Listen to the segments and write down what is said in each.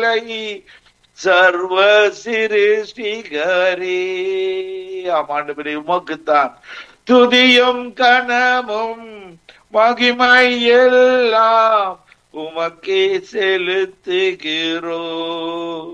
கட்டளை சர்வ சிருஷ்டிகரே ஆமாண்டவரே உமக்குத்தான் துதியும் கனமும் மகிமை எல்லாம் உமக்கே செலுத்துகிறோம்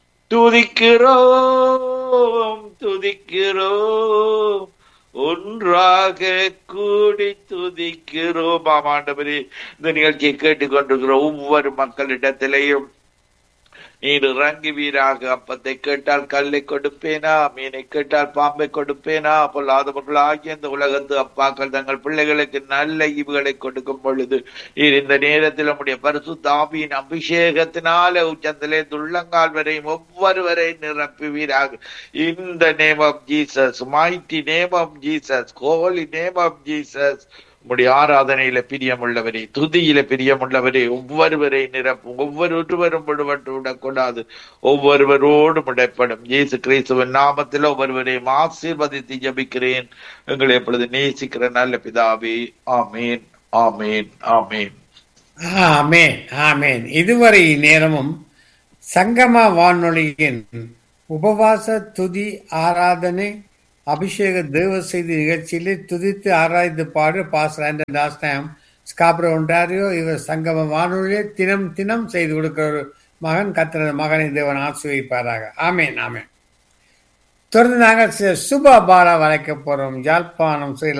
துதிக்கிறோம் துதிக்கிறோம் ஒன்றாக கூடி துதிக்கிறோம் ஆமாண்டவரே இந்த நிகழ்ச்சியை கேட்டுக்கொண்டிருக்கிற ஒவ்வொரு மக்களிடத்திலேயும் நீர் இறங்கி வீராக அப்பத்தை கேட்டால் கல்லை கொடுப்பேனா மீனை கேட்டால் பாம்பை கொடுப்பேனா பொல்லாதவர்கள் ஆகிய இந்த உலகத்து அப்பாக்கள் தங்கள் பிள்ளைகளுக்கு நல்ல ஈவுகளை கொடுக்கும் பொழுது நீர் இந்த நேரத்தில் நம்முடைய பரிசு தாபியின் அபிஷேகத்தினால உச்சந்திலே துள்ளங்கால் வரையும் ஒவ்வொருவரை நிரப்புவீராக இந்த name of Jesus mighty name of Jesus holy name of Jesus உம்முடைய ஆராதனையில பிரியமுள்ளவரே துதியில பிரியமுள்ளவரே ஒவ்வொருவரை நிரப்பும் ஒவ்வொருவரும் விடுபட்டு விடக்கூடாது ஒவ்வொருவரோடும் இடைப்படும் இயேசு கிறிஸ்துவின் நாமத்தில் ஒவ்வொருவரையும் ஆசீர்வதித்து ஜபிக்கிறேன் எங்களை எப்பொழுது நேசிக்கிற நல்ல பிதாவே ஆமேன் ஆமேன் ஆமேன் ஆமேன் ஆமேன் இதுவரை நேரமும் சங்கம வானொலியின் உபவாச துதி ஆராதனை அபிஷேக தேவ செய்தி நிகழ்ச்சியிலே துதித்து ஆராய்ந்து பாடு பாஸ்டர் ஆண்டர் டாஸ்டாம் ஸ்காப்ரோ ஒன்றாரியோ இவர் சங்கம வானொலியை தினம் தினம் செய்து கொடுக்கிற ஒரு மகன் கத்திர மகனை தேவன் ஆசிர்வதிப்பாராக ஆமேன் ஆமேன் தொடர்ந்து நாங்கள் சுப பாலா வளைக்க போறோம் யாழ்ப்பாணம் ஸ்ரீ